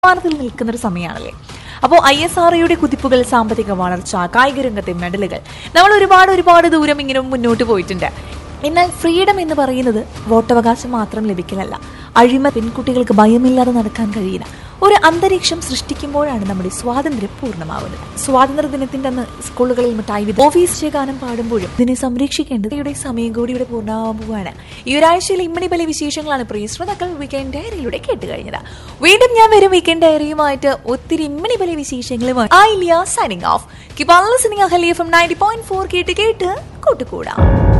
സ്ഥാനത്തിൽ നിൽക്കുന്ന ഒരു സമയമാണല്ലേ അപ്പോൾ ഐ എസ് ആർ ഒയുടെ കുതിപ്പുകൾ സാമ്പത്തിക വളർച്ച കായിക രംഗത്തെ മെഡലുകൾ നമ്മൾ ഒരുപാട് ഒരുപാട് ദൂരം ഇങ്ങനെ മുന്നോട്ട് പോയിട്ടുണ്ട് എന്നാൽ ഫ്രീഡം എന്ന് പറയുന്നത് വോട്ടവകാശം മാത്രം ലഭിക്കലല്ല അഴിമ പെൺകുട്ടികൾക്ക് ഭയമില്ലാതെ നടക്കാൻ കഴിയുന്ന ഒരു അന്തരീക്ഷം സൃഷ്ടിക്കുമ്പോഴാണ് നമ്മുടെ സ്വാതന്ത്ര്യം പൂർണ്ണമാവുന്നത് സ്വാതന്ത്ര്യ ദിനത്തിന്റെ അന്ന് സ്കൂളുകളിൽ മിഠായി വിത- ഓഫീസ് ഗാനം പാടുമ്പോഴും ഇതിനെ സംരക്ഷിക്കേണ്ടത് ഇവിടെ സമയം കൂടി ഇവിടെ പൂർണ്ണമാവാൻ പോവുകയാണ് ഈ ഒരാഴ്ചയിൽ ഇമ്മണി പല വിശേഷങ്ങളാണ് പ്രിയ ശ്രോതാക്കൾ വീക്കെൻഡ് ഡയറിയിലൂടെ കേട്ട് കഴിഞ്ഞത് വീണ്ടും ഞാൻ വരും വീക്കെൻഡ് ഡയറിയുമായിട്ട് ഒത്തിരി ഇമ്മണി പല വിശേഷങ്ങളുമായി ഐ ലിയ signing off keep listening Ahalia from ninety point four കേട്ട് കേട്ട് കൂട്ടുകൂടാം